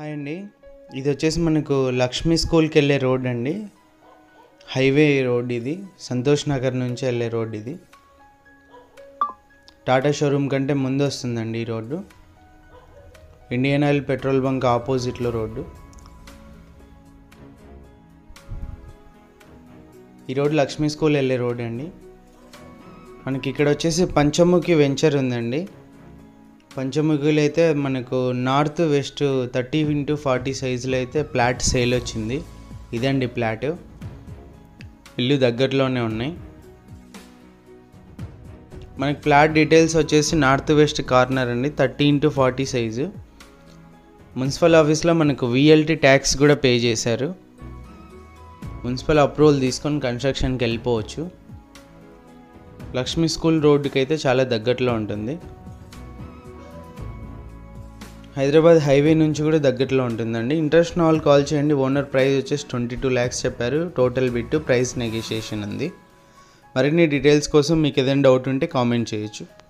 hi అండి ఇది వచ్చేసి మనకు లక్ష్మీ స్కూల్కి వెళ్ళే రోడ్ అండి హైవే రోడ్ ఇది సంతోష్ నగర్ నుంచి వెళ్ళే రోడ్ ఇది టాటా షోరూమ్ కంటే ముందు వస్తుందండి ఈ road Indian oil petrol bunk ఆపోజిట్లో రోడ్డు ఈ రోడ్ లక్ష్మీ స్కూల్ వెళ్ళే రోడ్ అండి మనకి ఇక్కడ వచ్చేసి పంచముఖి వెంచర్ ఉందండి పంచముఖిలో అయితే మనకు north west thirty into forty సైజులో అయితే ప్లాట్ సేల్ వచ్చింది ఇదండి ప్లాట్ ఇల్లు దగ్గరలోనే ఉన్నాయి మనకి ఫ్లాట్ డీటెయిల్స్ వచ్చేసి నార్త్ వెస్ట్ కార్నర్ అండి thirty into forty size municipal ఆఫీస్లో మనకు విఎల్టీ ట్యాక్స్ కూడా పే చేశారు మున్సిపల్ అప్రూవల్ తీసుకొని కన్స్ట్రక్షన్కి వెళ్ళిపోవచ్చు లక్ష్మీ స్కూల్ రోడ్డుకి అయితే చాలా దగ్గరలో ఉంటుంది హైదరాబాద్ హైవే నుంచి కూడా దగ్గరలో ఉంటుందండి ఇంట్రెస్ట్ ఉన్న వాళ్ళు కాల్ చేయండి ఓనర్ ప్రైస్ వచ్చేసి ట్వంటీ టూ ల్యాక్స్ చెప్పారు టోటల్ బిట్ ప్రైస్ నెగోషియేషన్ ఉంది మరిన్ని డీటెయిల్స్ కోసం మీకు ఏదైనా డౌట్ ఉంటే కామెంట్ చేయొచ్చు